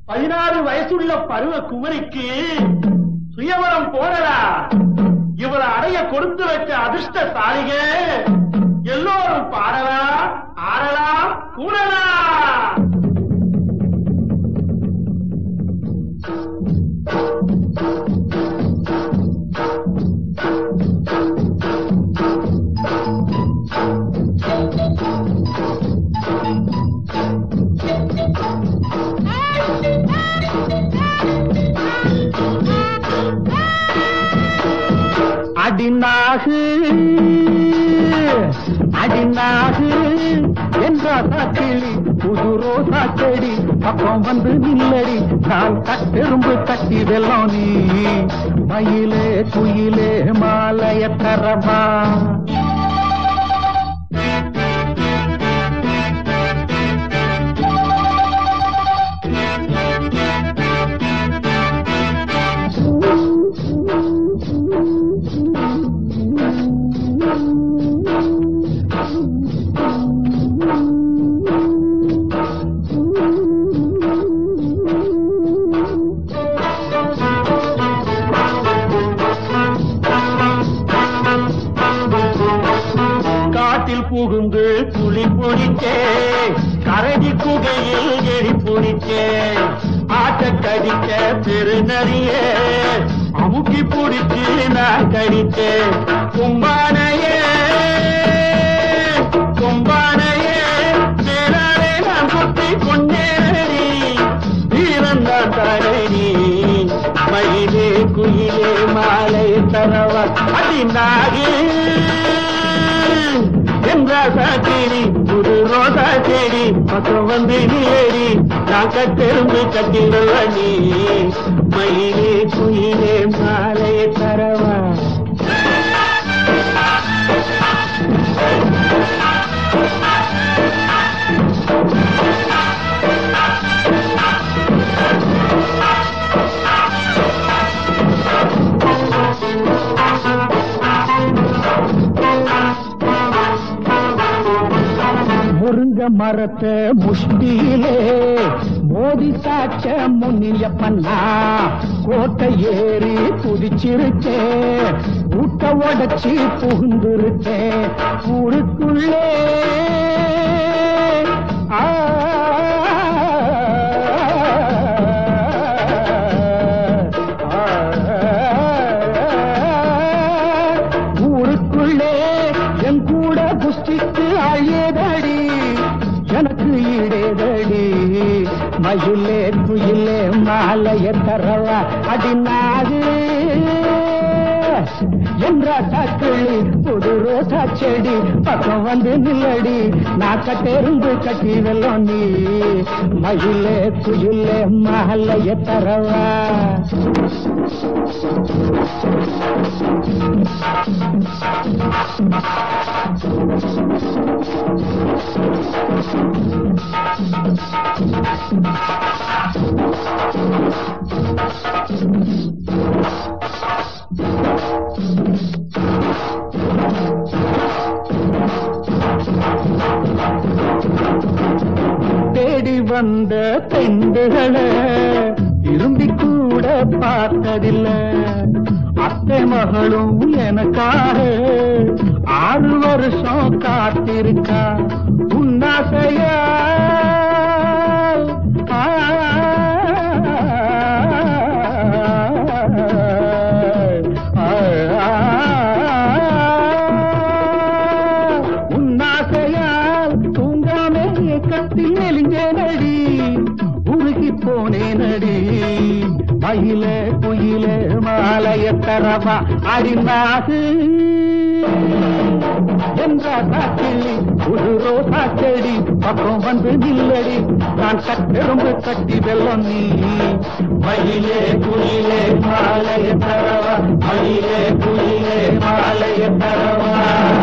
பதினாறு வயசுள்ள பருவ குமரிக்கு சுயவரம் போடலா இவளை அடைய கொடுத்து வச்ச அதிர்ஷ்டசாலிக எல்லோரும் பாடலாம் ஆடலாம் கூடலாம் அடிநாகு அடிநாகு என்ற கிளி புது ரோசா செடி பக்கம் வந்து நில்லடி நான் கட்டெரும்பு கட்டி வெள்ளம் நீ மயிலே குயிலே மாலைய தரமா காட்டில் புகுந்து புலி பொடிச்சே கரடி குகையில் எரி பொடிச்சே ஆட்ட கடிச்ச பெருநறியே அமுக்கி பிடிச்சு நான் கடிச்சேன் கும்பானையே கும்பானையே மேலாலே நான் குத்தி கொண்டேனடி வீரன் தான் தரணி மயிலே குயிலே மாலை தரவா அடி நாகே என்ற சாத்திரி புது ரோசா செடி பக்கம் வந்து நீடி நான் கட்டெரும்பு கட்டிடல நீ மயிலே குயிலே மாலை தரவா முருங்க மரத்தை முஷ்டியிலே மோதி சாச்ச முன்னியப்பண்ணா கோட்டை ஏறி குதிச்சிருச்சே ஊட்ட உடச்சி புகுந்துருச்சே ஊருக்குள்ளே ஆ ஊருக்குள்ளே என் கூட குஸ்திக்கு அழியதடி எனக்கு ஈடேதடி மயிலே குயிலே மாலைய தரவா அடிநாடு என்ற சாக்கிளி புது ரோசா செடி பக்கம் வந்து நில்லடி நான் கட்டெருந்து கட்டி வெள்ளம் நீ மயிலே குயிலே மாலைய தரவா தேடி வந்த பெண்டுகளை திரும்பி கூட பார்த்ததில்லை அத்தை மகளும் எனக்காக ஆறு வருஷம் காத்திருக்கா உன்னாசையா உன்னாசையால் தூங்காமே கத்தில் நெலிஞ்சேனடி உருகி போனேனடி மயில குயில மாலைய தரவா அடிநாகு என்ற காட்டில் ஒரு ரோசா செடி பக்கம் வந்து நில்லடி நான் கட்டெரும்பு கட்டி வெள்ளம் நீ மயிலே குயிலே மாலைய தரவா மயிலே குயிலே மாலைய தரவா